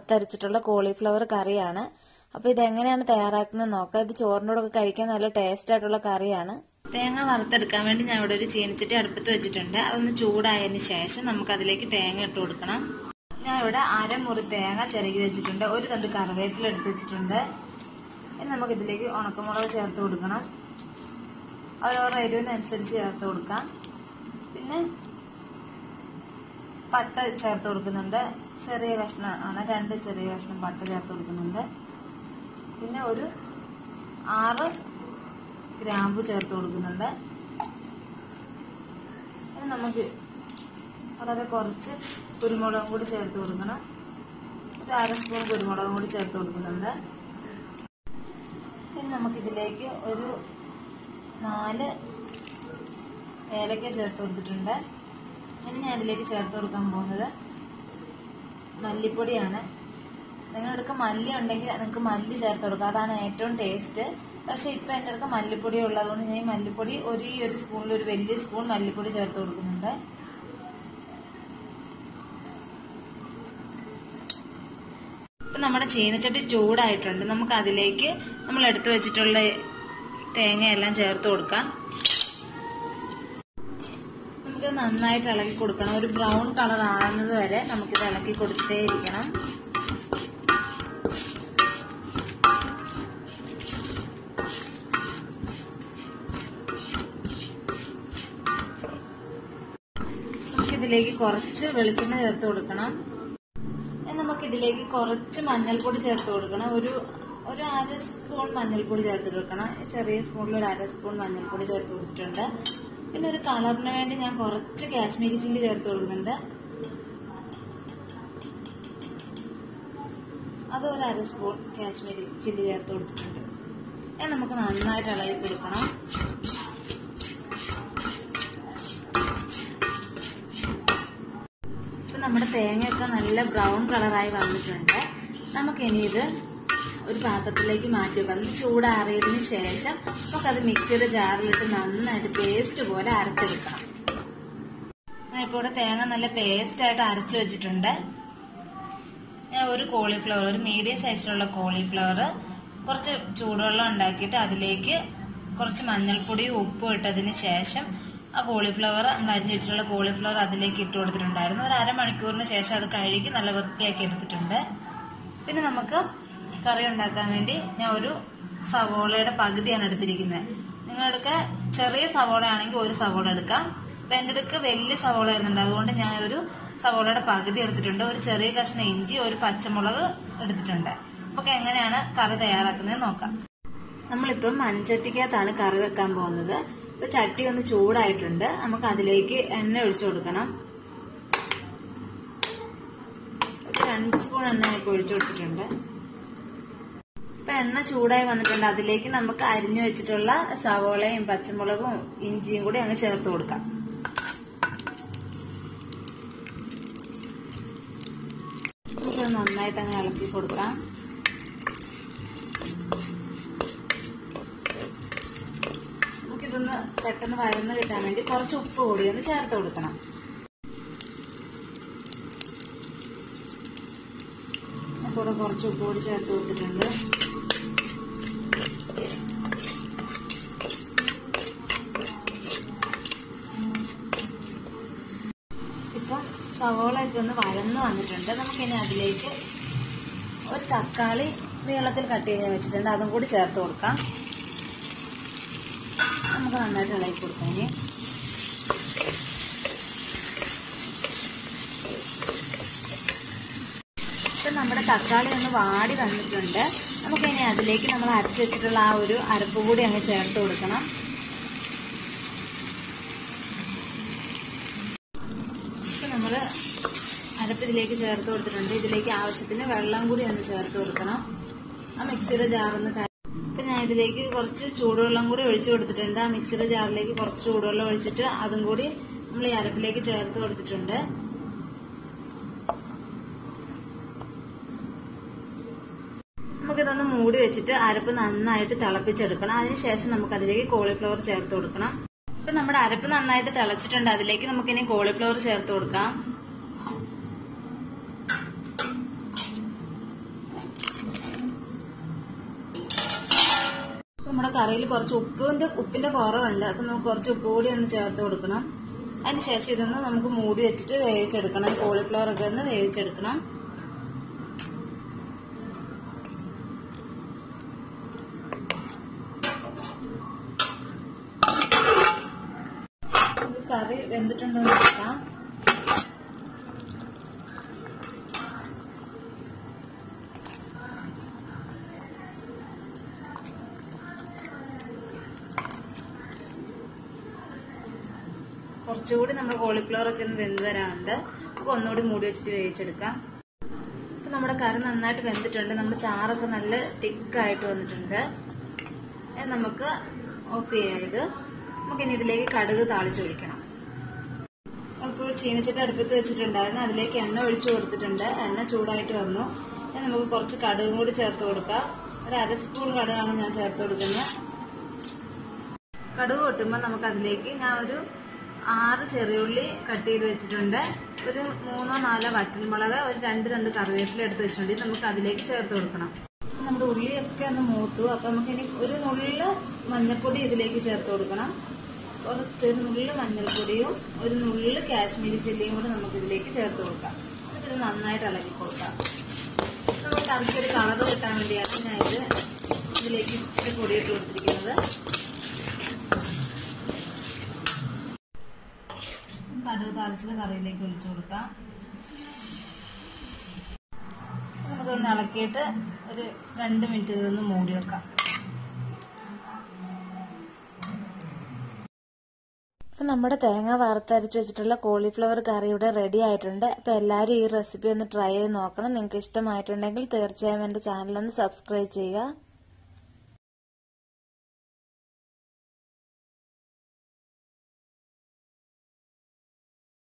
വറുത്തരച്ചിട്ടുള്ള cauliflower കറിയാണ് അപ്പോൾ ഇത് എങ്ങനെയാണ് തയ്യാറാക്കുന്നത് നോക്കാം ഇത് ചോറിൻ്റെ കൂടെ കഴിക്കാൻ നല്ല ടേസ്റ്റ് ആയിട്ടുള്ള കറിയാണ് തേങ്ങ വറുത്തെടുക്കാൻ വേണ്ടി ഞാൻ ഇവിടെ ഒരു ചീനച്ചട്ടി അടുപ്പത്ത് വെച്ചിട്ടുണ്ട് അതൊന്ന് ചൂടായതിന് ശേഷം നമുക്ക് അതിലേക്ക് തേങ്ങ ഇട്ട് കൊടുക്കണം ഞാൻ ഇവിടെ അരമുറി തേങ്ങ ചിരകി വെച്ചിട്ടുണ്ട് ഒരു തണ്ട് കറിവേപ്പില എടുത്ത് വെച്ചിട്ടുണ്ട് ഇനി നമുക്ക് ഇതിലേക്ക് ഉണക്കമുളക് ചേർത്ത് കൊടുക്കണം ഓരോരോ എരിവിനനുസരിച്ച് ചേർത്ത് കൊടുക്കാം പിന്നെ പട്ട ചേർത്ത് കൊടുക്കുന്നുണ്ട് ചെറിയ കഷ്ണമാണ് രണ്ട് ചെറിയ കഷ്ണം പട്ട ചേർത്ത് കൊടുക്കുന്നുണ്ട് പിന്നെ ഒരു ആറ് ഗ്രാമ്പു ചേർത്ത് കൊടുക്കുന്നുണ്ട് ഇനി നമുക്ക് വളരെ കുറച്ച് കുരുമുളകും കൂടി ചേർത്ത് കൊടുക്കണം ഒരു അര സ്പൂൺ കുരുമുളകും കൂടി ചേർത്ത് കൊടുക്കുന്നുണ്ട് പിന്നെ നമുക്കിതിലേക്ക് ഒരു നാല് ഏലക്ക ചേർത്ത് കൊടുത്തിട്ടുണ്ട് ഇനി ഞാൻ അതിലേക്ക് ചേർത്ത് കൊടുക്കാൻ പോകുന്നത് മല്ലിപ്പൊടിയാണ് നിങ്ങളുടെ അടുക്ക മല്ലി ഉണ്ടെങ്കിൽ നിങ്ങൾക്ക് മല്ലി ചേർത്ത് കൊടുക്കുക അതാണ് ഏറ്റവും ടേസ്റ്റ് പക്ഷേ ഇപ്പം എൻ്റെ അടുക്ക മല്ലിപ്പൊടി ഉള്ളതുകൊണ്ട് ഞാൻ ഈ മല്ലിപ്പൊടി ഒരു ഈ ഒരു സ്പൂണിൽ ഒരു വലിയ സ്പൂൺ മല്ലിപ്പൊടി ചേർത്ത് കൊടുക്കുന്നുണ്ട് ഇപ്പം നമ്മുടെ ചീനച്ചട്ടി ചൂടായിട്ടുണ്ട് നമുക്ക് അതിലേക്ക് നമ്മൾ എടുത്തു വെച്ചിട്ടുള്ള തേങ്ങയെല്ലാം ചേർത്ത് കൊടുക്കാം നമുക്ക് നന്നായിട്ട് ഇളക്കി കൊടുക്കണം ഒരു ബ്രൗൺ കളർ ആകുന്നത് വരെ നമുക്കിത് ഇളക്കി കൊടുത്തേ ഇരിക്കണം നമുക്കിതിലേക്ക് കുറച്ച് വെളിച്ചെണ്ണ ചേർത്ത് കൊടുക്കണം നമുക്കിതിലേക്ക് കുറച്ച് മഞ്ഞൾപ്പൊടി ചേർത്ത് കൊടുക്കണം ഒരു ഒരു അര സ്പൂൺ മഞ്ഞൾപ്പൊടി ചേർത്ത് കൊടുക്കണം ചെറിയ സ്പൂണിൽ ഒരു അര സ്പൂൺ മഞ്ഞൾപ്പൊടി ചേർത്ത് കൊടുത്തിട്ടുണ്ട് പിന്നെ ഒരു കളറിന് വേണ്ടി ഞാൻ കുറച്ച് കാശ്മീരി ചില്ലി ചേർത്ത് കൊടുക്കുന്നുണ്ട് അത് ഒരു അര സ്പൂൺ കാശ്മീരി ചില്ലി ചേർത്ത് കൊടുത്തിട്ടുണ്ട് അത് നമുക്ക് നന്നായിട്ട് ഇളകി കൊടുക്കണം ഇപ്പം നമ്മുടെ തേങ്ങയൊക്കെ നല്ല ബ്രൗൺ കളറായി വന്നിട്ടുണ്ട് നമുക്കിനി ഇത് ഒരു പാത്രത്തിലേക്ക് മാറ്റി വെക്കാം ഇത് ചൂടാറിയതിന് ശേഷം നമുക്കത് മിക്സിയുടെ ജാറിലിട്ട് നന്നായിട്ട് പേസ്റ്റ് പോലെ അരച്ചെടുക്കണം ഞാൻ ഇപ്പോൾ ഇവിടെ തേങ്ങ നല്ല പേസ്റ്റ് ആയിട്ട് അരച്ചു വെച്ചിട്ടുണ്ട് ഞാൻ ഒരു കോളിഫ്ലവർ ഒരു മീഡിയം സൈസിലുള്ള കോളിഫ്ലവർ കുറച്ച് ചൂടുവെള്ളം ഉണ്ടാക്കിയിട്ട് അതിലേക്ക് കുറച്ച് മഞ്ഞൾപ്പൊടിയും ഉപ്പും ഇട്ടതിന് ശേഷം ആ കോളിഫ്ലവർ നമ്മൾ അരിഞ്ഞു വെച്ചിട്ടുള്ള കോളിഫ്ലവർ അതിലേക്ക് ഇട്ട് കൊടുത്തിട്ടുണ്ടായിരുന്നു ഒരു അരമണിക്കൂറിന് ശേഷം അത് കഴുകി നല്ല വൃത്തിയാക്കി എടുത്തിട്ടുണ്ട് പിന്നെ നമുക്ക് കറി ഉണ്ടാക്കാൻ വേണ്ടി ഞാൻ ഒരു സവോളയുടെ പകുതിയാണ് എടുത്തിരിക്കുന്നത് നിങ്ങളുടെ ചെറിയ സവോള ആണെങ്കിൽ ഒരു സവോള എടുക്കാം അപ്പൊ എൻ്റെ അടുക്ക് വലിയ സവോള ആയിരുന്നുണ്ട് അതുകൊണ്ട് ഞാൻ ഒരു സവോളയുടെ പകുതി എടുത്തിട്ടുണ്ട് ഒരു ചെറിയ കഷ്ണം ഇഞ്ചി ഒരു പച്ചമുളക് എടുത്തിട്ടുണ്ട് അപ്പൊ എങ്ങനെയാണ് കറി തയ്യാറാക്കുന്നത് നോക്കാം നമ്മളിപ്പം മൺചട്ടിക്കകത്താണ് കറി വെക്കാൻ പോകുന്നത് ഇപ്പൊ ചട്ടി ഒന്ന് ചൂടായിട്ടുണ്ട് നമുക്ക് അതിലേക്ക് എണ്ണ ഒഴിച്ചു കൊടുക്കണം രണ്ട് സ്പൂൺ എണ്ണ ഇപ്പൊ ഒഴിച്ചു കൊടുത്തിട്ടുണ്ട് ഇപ്പൊ എണ്ണ ചൂടായി വന്നിട്ടുണ്ട് അതിലേക്ക് നമുക്ക് അരിഞ്ഞു വെച്ചിട്ടുള്ള സവോളയും പച്ചമുളകും ഇഞ്ചിയും കൂടി അങ്ങ് ചേർത്ത് കൊടുക്കാം നമുക്കത് നന്നായിട്ട് അങ്ങ് ഇളക്കി കൊടുക്കാം നമുക്കിതൊന്ന് പെട്ടെന്ന് വഴന്ന് കിട്ടാൻ വേണ്ടി കുറച്ച് ഉപ്പ് കൂടി ഒന്ന് ചേർത്ത് കൊടുക്കണം കൂടെ കുറച്ച് ഉപ്പ് കൂടി ചേർത്ത് കൊടുത്തിട്ടുണ്ട് ഇപ്പം സവോളയൊക്കെ ഒന്ന് വഴന്ന് വന്നിട്ടുണ്ട് നമുക്കിനി അതിലേക്ക് ഒരു തക്കാളി നീളത്തിൽ കട്ട് ചെയ്ത് വെച്ചിട്ടുണ്ട് അതും കൂടി ചേർത്ത് കൊടുക്കാം നമുക്ക് നന്നായിട്ട് ഇളക്കി കൊടുക്കാം ഇനി ഇപ്പം നമ്മുടെ തക്കാളി ഒന്ന് വാടി വന്നിട്ടുണ്ട് നമുക്കിനി അതിലേക്ക് നമ്മൾ അരച്ച് വെച്ചിട്ടുള്ള ആ ഒരു അരപ്പ് കൂടി അങ്ങ് ചേർത്ത് കൊടുക്കണം ഇപ്പം നമ്മൾ അരപ്പ് ഇതിലേക്ക് ചേർത്ത് കൊടുത്തിട്ടുണ്ട് ഇതിലേക്ക് ആവശ്യത്തിന് വെള്ളം കൂടി ഒന്ന് ചേർത്ത് കൊടുക്കണം ആ മിക്സിയുടെ ജാറൊന്ന് ഇപ്പം ഞാൻ ഇതിലേക്ക് കുറച്ച് ചൂടുവെള്ളം കൂടി ഒഴിച്ചു കൊടുത്തിട്ടുണ്ട് ആ മിക്സിയുടെ ജാറിലേക്ക് കുറച്ച് ചൂടുവെള്ളം ഒഴിച്ചിട്ട് അതും കൂടി നമ്മൾ ഈ അരപ്പിലേക്ക് ചേർത്ത് കൊടുത്തിട്ടുണ്ട് നമുക്കിതൊന്ന് മൂടി വെച്ചിട്ട് അരപ്പ് നന്നായിട്ട് തിളപ്പിച്ചെടുക്കണം അതിനുശേഷം നമുക്ക് അതിലേക്ക് കോളിഫ്ലവർ ചേർത്ത് കൊടുക്കണം ഇപ്പൊ നമ്മുടെ അരപ്പ് നന്നായിട്ട് തിളച്ചിട്ടുണ്ട് അതിലേക്ക് നമുക്കിനി കോളിഫ്ലവർ ചേർത്ത് കൊടുക്കാം നമ്മുടെ കറിയിൽ കുറച്ച് ഉപ്പിന്റെ ഉപ്പിന്റെ കുറവുണ്ട് അപ്പം നമുക്ക് കുറച്ച് ഉപ്പ് കൂടി ഒന്ന് ചേർത്ത് കൊടുക്കണം അതിന് ശേഷം ഇതൊന്ന് നമുക്ക് മൂടി വെച്ചിട്ട് വേവിച്ചെടുക്കണം കോളിഫ്ലവർ ഒക്കെ ഒന്ന് വേവിച്ചെടുക്കണം ഇത് കറി വെന്തിട്ടുണ്ടോ എന്ന് നോക്കാം കുറച്ചുകൂടി നമ്മൾ കോളിഫ്ലവർ ഒക്കെ ഒന്ന് വെന്ത് വരാനുണ്ട് അപ്പോൾ ഒന്നുകൂടി മൂടി വെച്ചിട്ട് വേവിച്ചെടുക്കാം അപ്പം നമ്മുടെ കറി നന്നായിട്ട് വെന്തിട്ടുണ്ട് നമ്മുടെ ചാറൊക്കെ നല്ല തിക്കായിട്ട് വന്നിട്ടുണ്ട് ഇത് നമുക്ക് ഓഫ് ചെയ്യാം ഇത് നമുക്കിനി ഇതിലേക്ക് കടുക് താളിച്ചൊഴിക്കണം അപ്പോൾ ചീനച്ചട്ടി അടുപ്പത്ത് വെച്ചിട്ടുണ്ടായിരുന്നു അതിലേക്ക് എണ്ണ ഒഴിച്ചു കൊടുത്തിട്ടുണ്ട് എണ്ണ ചൂടായിട്ട് വന്നു ഇനി നമുക്ക് കുറച്ച് കടുകും കൂടി ചേർത്ത് കൊടുക്കാം ഒരു അര സ്പൂൺ കടുകാണ് ഞാൻ ചേർത്ത് കൊടുക്കുന്നത് കടുക് പൊട്ടുമ്പോൾ നമുക്ക് അതിലേക്ക് ഞാൻ ഒരു ആറ് ചെറിയുള്ളി കട്ട് ചെയ്ത് വെച്ചിട്ടുണ്ട് ഒരു മൂന്നോ നാലോ വറ്റൽമുളക് ഒരു രണ്ട് രണ്ട് കറിവേപ്പില എടുത്ത് വെച്ചിട്ടുണ്ട് ഇത് നമുക്ക് അതിലേക്ക് ചേർത്ത് കൊടുക്കണം നമ്മുടെ ഉള്ളിയൊക്കെ ഒന്ന് മൂത്തു അപ്പൊ നമുക്ക് ഇനി ഒരു നുള്ളില് മഞ്ഞൾപ്പൊടി ഇതിലേക്ക് ചേർത്ത് കൊടുക്കണം കുറച്ച് ഒരു നുള്ളില് മഞ്ഞൾപ്പൊടിയും ഒരു നുള്ളില് കാശ്മീരി ചില്ലിയും കൂടെ നമുക്ക് ഇതിലേക്ക് ചേർത്ത് കൊടുക്കാം എന്നിട്ട് ഇത് നന്നായിട്ട് ഇളക്കി കൊടുക്കാം നമുക്ക് കറിക്കൊരു കളർ കിട്ടാൻ വേണ്ടിയാണ് ഞാൻ ഇത് ഇതിലേക്ക് ഇച്ചിരി പൊടിയിട്ട് കൊടുത്തിരിക്കുന്നത് കടുക് താളിച്ചത് കറിയിലേക്ക് ഒഴിച്ചു കൊടുക്കാം നമുക്കൊന്ന് ഇളക്കിയിട്ട് ഒരു രണ്ട് മിനിറ്റ് ഇതൊന്ന് മൂടി വെക്കാം അപ്പം നമ്മുടെ തേങ്ങ വറുത്തരച്ച് വെച്ചിട്ടുള്ള കോളിഫ്ലവർ കറി ഇവിടെ റെഡി ആയിട്ടുണ്ട് അപ്പം എല്ലാവരും ഈ റെസിപ്പി ഒന്ന് ട്രൈ ചെയ്ത് നോക്കണം നിങ്ങൾക്ക് ഇഷ്ടമായിട്ടുണ്ടെങ്കിൽ തീർച്ചയായും എൻ്റെ ചാനൽ ഒന്ന് സബ്സ്ക്രൈബ് ചെയ്യുക